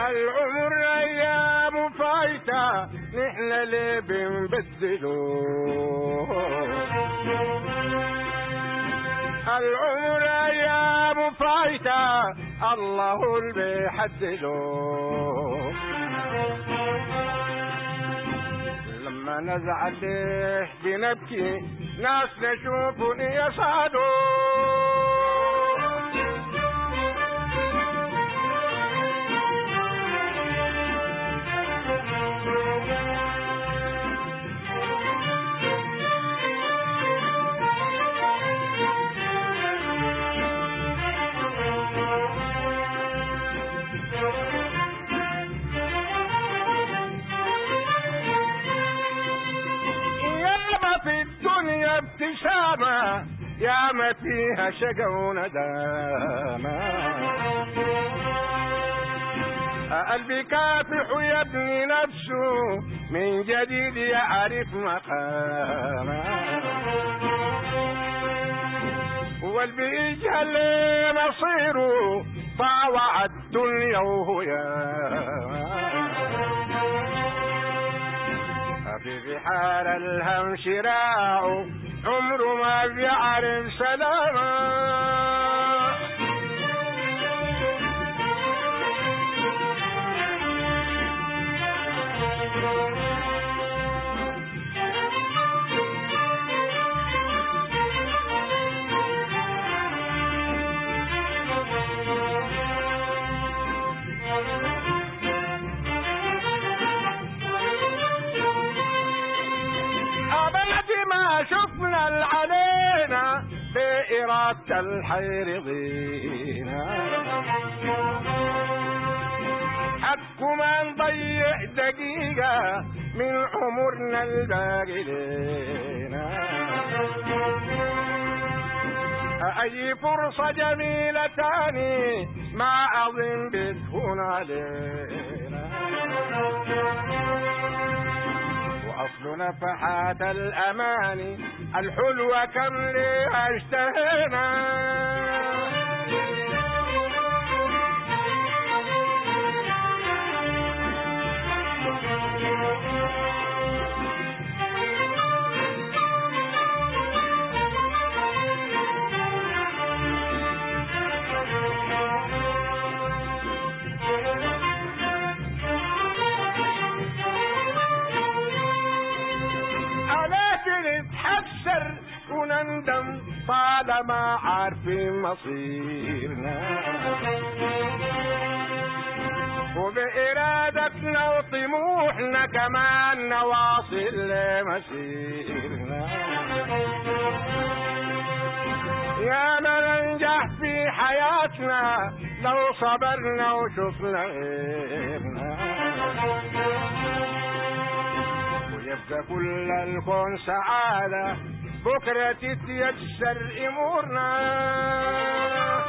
العمر ايام فايتة نحن اللي بنبدلو العمر ايام فايتة الله اللي بيحدده لما نزعل ليه بنبكي ناس نشوفني يصعدوا ياما في الدنيا ابتسامة ياما فيها شقا وندامة قلبي كافح يبني نفسه من جديد يعرف مقامه واللي يجهل مصيره طاوع الدنيا وهو ياما في بحار الهم شراعه عمره ما بيعرف سلامه أبد ما شفنا العلينا بإرادة الحي رضينا حق ما نضيع دقيقة من عمرنا الباقي لينا أي فرصة جميلة تاني ما أظن بتهون علينا وأصل نفحات الأماني الحلوة كم ليها اشتهينا لكن نتحسر ونندم طالما عارفين مصيرنا وبإرادتنا وطموحنا كمان نواصل لمسيرنا يا ما ننجح في حياتنا لو صبرنا وشفنا غيرنا ويبقى كل الكون سعادة بكرة تتيسر أمورنا